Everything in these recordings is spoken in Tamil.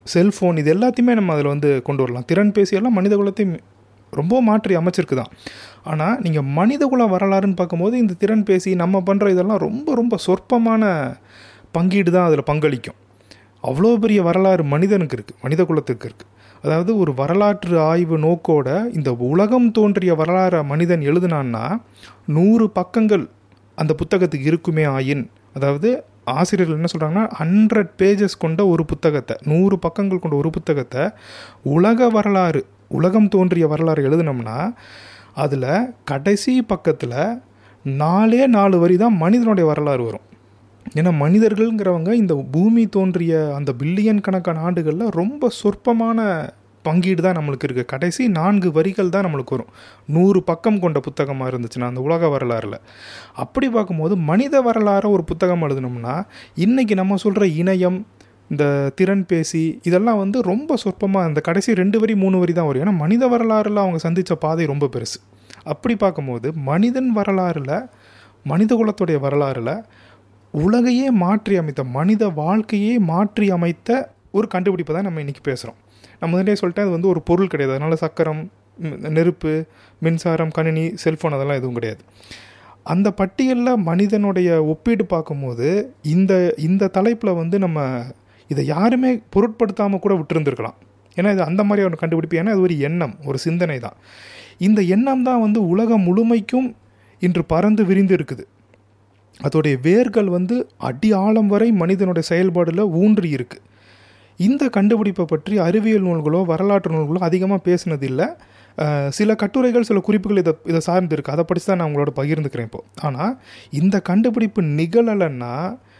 செல்ஃபோன் இது எல்லாத்தையுமே நம்ம அதில் வந்து கொண்டு வரலாம் திறன் பேசியெல்லாம் மனித குலத்தையும் ரொம்ப மாற்றி அமைச்சிருக்கு தான் ஆனால் நீங்கள் மனிதகுல வரலாறுன்னு பார்க்கும்போது இந்த திறன் பேசி நம்ம பண்ணுற இதெல்லாம் ரொம்ப ரொம்ப சொற்பமான பங்கீடு தான் அதில் பங்களிக்கும் அவ்வளோ பெரிய வரலாறு மனிதனுக்கு இருக்குது மனித குலத்துக்கு இருக்குது அதாவது ஒரு வரலாற்று ஆய்வு நோக்கோட இந்த உலகம் தோன்றிய வரலாறை மனிதன் எழுதுனான்னா நூறு பக்கங்கள் அந்த புத்தகத்துக்கு இருக்குமே ஆயின் அதாவது ஆசிரியர்கள் என்ன சொல்கிறாங்கன்னா ஹண்ட்ரட் பேஜஸ் கொண்ட ஒரு புத்தகத்தை நூறு பக்கங்கள் கொண்ட ஒரு புத்தகத்தை உலக வரலாறு உலகம் தோன்றிய வரலாறு எழுதுனோம்னா அதில் கடைசி பக்கத்தில் நாலே நாலு வரி தான் மனிதனுடைய வரலாறு வரும் ஏன்னா மனிதர்கள்ங்கிறவங்க இந்த பூமி தோன்றிய அந்த பில்லியன் கணக்கான ஆண்டுகளில் ரொம்ப சொற்பமான பங்கீடு தான் நம்மளுக்கு இருக்குது கடைசி நான்கு வரிகள் தான் நம்மளுக்கு வரும் நூறு பக்கம் கொண்ட புத்தகமாக இருந்துச்சுன்னா அந்த உலக வரலாறில் அப்படி பார்க்கும்போது மனித வரலாறை ஒரு புத்தகம் எழுதணும்னா இன்றைக்கி நம்ம சொல்கிற இணையம் இந்த திறன் பேசி இதெல்லாம் வந்து ரொம்ப சொற்பமாக இந்த கடைசி ரெண்டு வரி மூணு வரி தான் வரும் ஏன்னா மனித வரலாறில் அவங்க சந்தித்த பாதை ரொம்ப பெருசு அப்படி பார்க்கும்போது மனிதன் வரலாறில் மனித குலத்துடைய வரலாறில் உலகையே மாற்றி அமைத்த மனித வாழ்க்கையே மாற்றி அமைத்த ஒரு கண்டுபிடிப்பை தான் நம்ம இன்றைக்கி பேசுகிறோம் நம்ம முன்னாடியே சொல்லிட்டேன் அது வந்து ஒரு பொருள் கிடையாது அதனால் சக்கரம் நெருப்பு மின்சாரம் கணினி செல்ஃபோன் அதெல்லாம் எதுவும் கிடையாது அந்த பட்டியலில் மனிதனுடைய ஒப்பீடு பார்க்கும்போது இந்த இந்த தலைப்பில் வந்து நம்ம இதை யாருமே பொருட்படுத்தாமல் கூட விட்டுருந்துருக்கலாம் ஏன்னா இது அந்த மாதிரி ஒரு கண்டுபிடிப்பு ஏன்னா அது ஒரு எண்ணம் ஒரு சிந்தனை தான் இந்த எண்ணம் தான் வந்து உலகம் முழுமைக்கும் இன்று பறந்து விரிந்து இருக்குது அதோடைய வேர்கள் வந்து அடி ஆழம் வரை மனிதனுடைய செயல்பாடில் ஊன்றி இருக்குது இந்த கண்டுபிடிப்பை பற்றி அறிவியல் நூல்களோ வரலாற்று நூல்களோ அதிகமாக பேசினதில்லை சில கட்டுரைகள் சில குறிப்புகள் இதை இதை சார்ந்து இருக்குது அதை படித்து தான் நான் உங்களோட பகிர்ந்துக்கிறேன் இப்போ ஆனால் இந்த கண்டுபிடிப்பு நிகழலைன்னா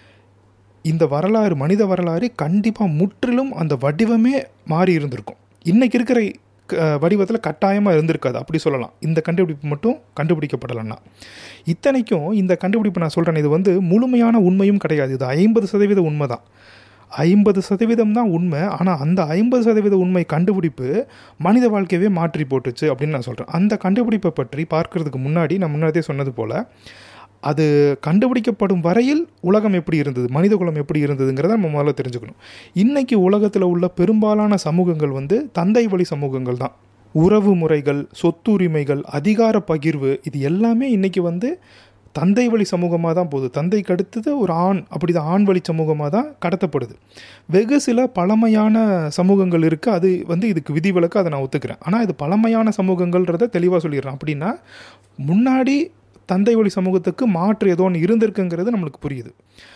இந்த வரலாறு மனித வரலாறு கண்டிப்பாக முற்றிலும் அந்த வடிவமே மாறி இருந்திருக்கும் இன்றைக்கி இருக்கிற வடிவத்தில் கட்டாயமாக இருந்திருக்காது அப்படி சொல்லலாம் இந்த கண்டுபிடிப்பு மட்டும் கண்டுபிடிக்கப்படலைன்னா இத்தனைக்கும் இந்த கண்டுபிடிப்பு நான் சொல்கிறேன் இது வந்து முழுமையான உண்மையும் கிடையாது இது ஐம்பது சதவீத உண்மை தான் ஐம்பது சதவீதம் தான் உண்மை ஆனால் அந்த ஐம்பது சதவீத உண்மை கண்டுபிடிப்பு மனித வாழ்க்கையவே மாற்றி போட்டுச்சு அப்படின்னு நான் சொல்கிறேன் அந்த கண்டுபிடிப்பை பற்றி பார்க்கறதுக்கு முன்னாடி நான் முன்னாடியே சொன்னது போல் அது கண்டுபிடிக்கப்படும் வரையில் உலகம் எப்படி இருந்தது மனித குலம் எப்படி இருந்ததுங்கிறத நம்ம முதல்ல தெரிஞ்சுக்கணும் இன்றைக்கி உலகத்தில் உள்ள பெரும்பாலான சமூகங்கள் வந்து தந்தை வழி சமூகங்கள் தான் உறவு முறைகள் சொத்துரிமைகள் அதிகார பகிர்வு இது எல்லாமே இன்றைக்கி வந்து தந்தை வழி சமூகமாக தான் போகுது தந்தைக்கு அடுத்தது ஒரு ஆண் அப்படி தான் ஆண் வழி சமூகமாக தான் கடத்தப்படுது வெகு சில பழமையான சமூகங்கள் இருக்குது அது வந்து இதுக்கு விதிவிலக்கு அதை நான் ஒத்துக்கிறேன் ஆனால் இது பழமையான சமூகங்கள்ன்றத தெளிவாக சொல்லிடுறேன் அப்படின்னா முன்னாடி தந்தை வழி சமூகத்துக்கு மாற்று ஏதோ ஒன்று இருந்திருக்குங்கிறது நம்மளுக்கு புரியுது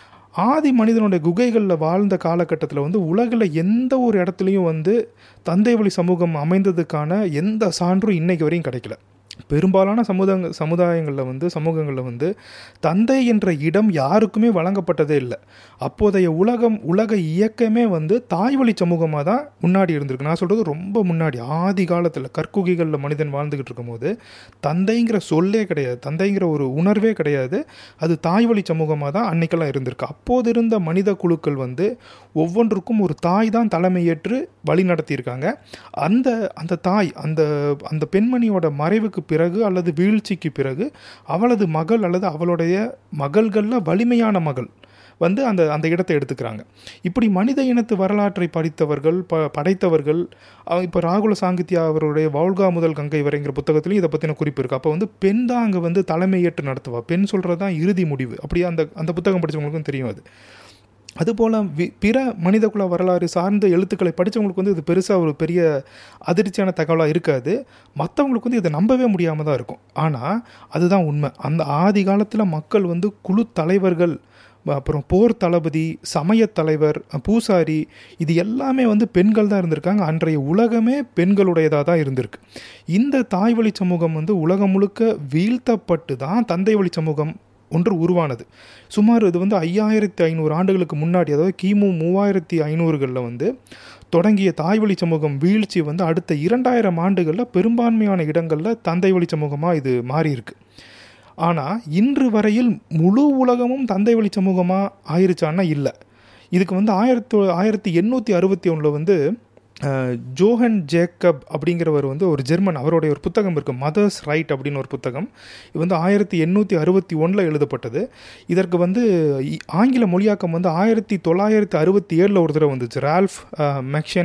ஆதி மனிதனுடைய குகைகளில் வாழ்ந்த காலகட்டத்தில் வந்து உலகில் எந்த ஒரு இடத்துலையும் வந்து தந்தை வழி சமூகம் அமைந்ததுக்கான எந்த சான்றும் இன்னைக்கு வரையும் கிடைக்கல பெரும்பாலான சமுதாய சமுதாயங்களில் வந்து சமூகங்களில் வந்து தந்தை என்ற இடம் யாருக்குமே வழங்கப்பட்டதே இல்லை அப்போதைய உலகம் உலக இயக்கமே வந்து தாய் வழி சமூகமாக தான் முன்னாடி இருந்திருக்கு நான் சொல்கிறது ரொம்ப முன்னாடி ஆதி காலத்தில் கற்குகைகளில் மனிதன் வாழ்ந்துக்கிட்டு இருக்கும்போது தந்தைங்கிற சொல்லே கிடையாது தந்தைங்கிற ஒரு உணர்வே கிடையாது அது தாய் வழி சமூகமாக தான் அன்னைக்கெல்லாம் இருந்திருக்கு அப்போது இருந்த மனித குழுக்கள் வந்து ஒவ்வொன்றுக்கும் ஒரு தாய் தான் தலைமையேற்று வழி நடத்தியிருக்காங்க அந்த அந்த தாய் அந்த அந்த பெண்மணியோட மறைவுக்கு பிறகு அல்லது வீழ்ச்சிக்கு பிறகு அவளது மகள் அல்லது அவளுடைய மகள்களில் வலிமையான மகள் வந்து அந்த அந்த இடத்தை எடுத்துக்கிறாங்க இப்படி மனித இனத்து வரலாற்றை படித்தவர்கள் ப படைத்தவர்கள் இப்போ ராகுல சாங்கித்யா அவருடைய வாழ்கா முதல் கங்கை வரைங்கிற புத்தகத்துலையும் இதை பற்றின குறிப்பு இருக்குது அப்போ வந்து பெண் தான் அங்கே வந்து தலைமையேற்று நடத்துவா பெண் சொல்கிறது தான் இறுதி முடிவு அப்படியே அந்த அந்த புத்தகம் படித்தவங்களுக்கும் தெரியும் அது அதுபோல் வி பிற மனிதகுல வரலாறு சார்ந்த எழுத்துக்களை படித்தவங்களுக்கு வந்து இது பெருசாக ஒரு பெரிய அதிர்ச்சியான தகவலாக இருக்காது மற்றவங்களுக்கு வந்து இதை நம்பவே முடியாமல் தான் இருக்கும் ஆனால் அதுதான் உண்மை அந்த ஆதி காலத்தில் மக்கள் வந்து குழு தலைவர்கள் அப்புறம் போர் தளபதி சமய தலைவர் பூசாரி இது எல்லாமே வந்து பெண்கள் தான் இருந்திருக்காங்க அன்றைய உலகமே பெண்களுடையதாக தான் இருந்திருக்கு இந்த தாய் வழி சமூகம் வந்து உலகம் முழுக்க வீழ்த்தப்பட்டு தான் தந்தை வழி சமூகம் ஒன்று உருவானது சுமார் இது வந்து ஐயாயிரத்தி ஐநூறு ஆண்டுகளுக்கு முன்னாடி அதாவது கிமு மூவாயிரத்தி ஐநூறுகளில் வந்து தொடங்கிய தாய் வழி சமூகம் வீழ்ச்சி வந்து அடுத்த இரண்டாயிரம் ஆண்டுகளில் பெரும்பான்மையான இடங்களில் தந்தை வழி சமூகமாக இது மாறியிருக்கு ஆனால் இன்று வரையில் முழு உலகமும் தந்தை வழி சமூகமாக ஆயிருச்சான்னா இல்லை இதுக்கு வந்து ஆயிரத்தி ஆயிரத்தி எண்ணூற்றி அறுபத்தி ஒன்றில் வந்து அஹ், ஜோஹன் ஜேக்கப் அப்படிங்கிறவர் வந்து ஒரு ஜெர்மன் அவருடைய ஒரு புத்தகம் இருக்குது மதர்ஸ் ரைட் அப்படின்னு ஒரு புத்தகம் இது வந்து ஆயிரத்தி எண்ணூற்றி அறுபத்தி ஒன்றில் எழுதப்பட்டது இதற்கு வந்து இ- ஆங்கில மொழியாக்கம் வந்து ஆயிரத்தி தொள்ளாயிரத்தி அறுபத்தி ஏழில் ஒரு தடவை வந்துச்சு ரால்ஃப் மெக்ஷன்